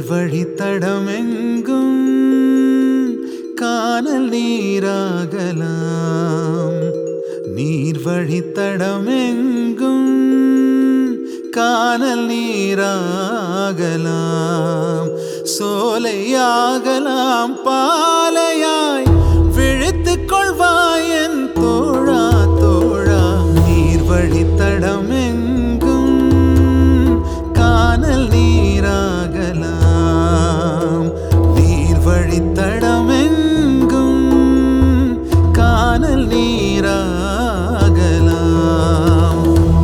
வழித்தடமெங்கும் காணல் நீராகலாம் நீர் வழித்தடமெங்கும் காணல் நீராகலாம் சோலையாகலாம் பாலையாய் விழித்துக் கொள்வாயன் தோழா தோழா நீர் வழித்தடமெங்கும் காணல் நீராகலாம் நீர் வழித்தடமெங்கும் காணல் நீராகலாம்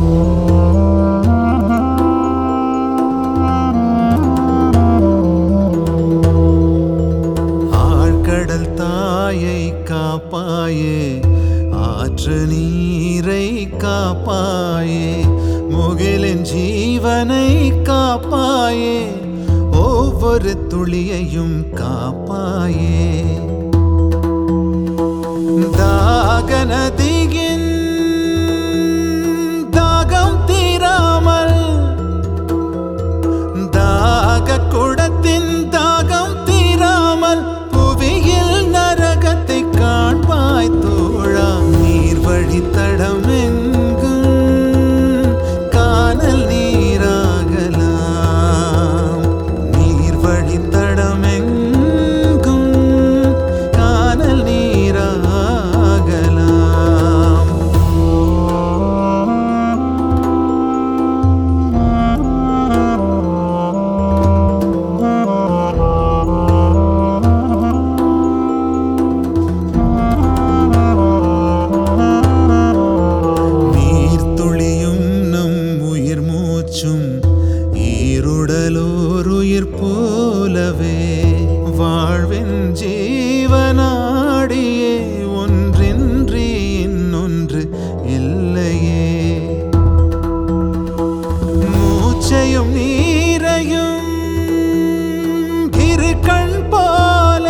ஆழ்கடல் தாயை காப்பாயே ஆற்று நீரை காப்பாயே முகிலின் ஜீவனை காப்பாயே ஒவ்வொரு துளியையும் காப்பாயே தாக நதியின் தாகம் தீராமல் தாக குடத்தின் தாகம் தீராமல் புவியில் நரகத்தை காண்பாய் தோழா நீர் வழித்தடம் எங்கும் காணல் நீராகலாம் நீர் வழித்தடம் எங்கும் காணல் நீராகலாம் நீர்த்துளியும் நம் உயிர் மூச்சும் ஈருடலோர் உயிர் போலவே வாழ்வின் ஜீவனாடியே ஒன்றின்றி இன்னொன்று இல்லையே மூச்சையும் நீரையும் இரு கண் போல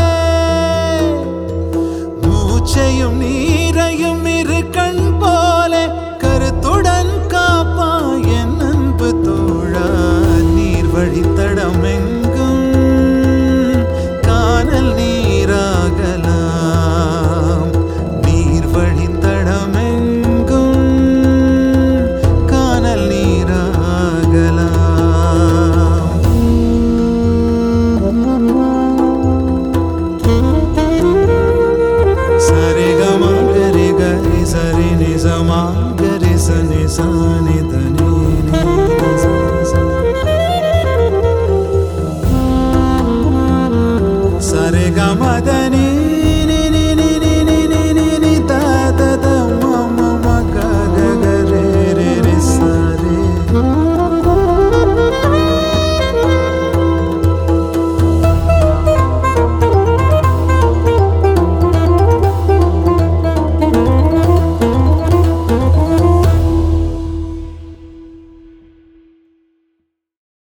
மூச்சையும் நீரையும் இரு கண் போல கருத்துடன் காப்பா என் அன்பு தோழா நீர் வழித்தடம் எங்கும் காணல் நீராகலாம் நீர் வழித்தடம் எங்கும் காணல் நீராகலாம் சரி கம கரி கரி சரி நிசமா கரி சனி சானி தனி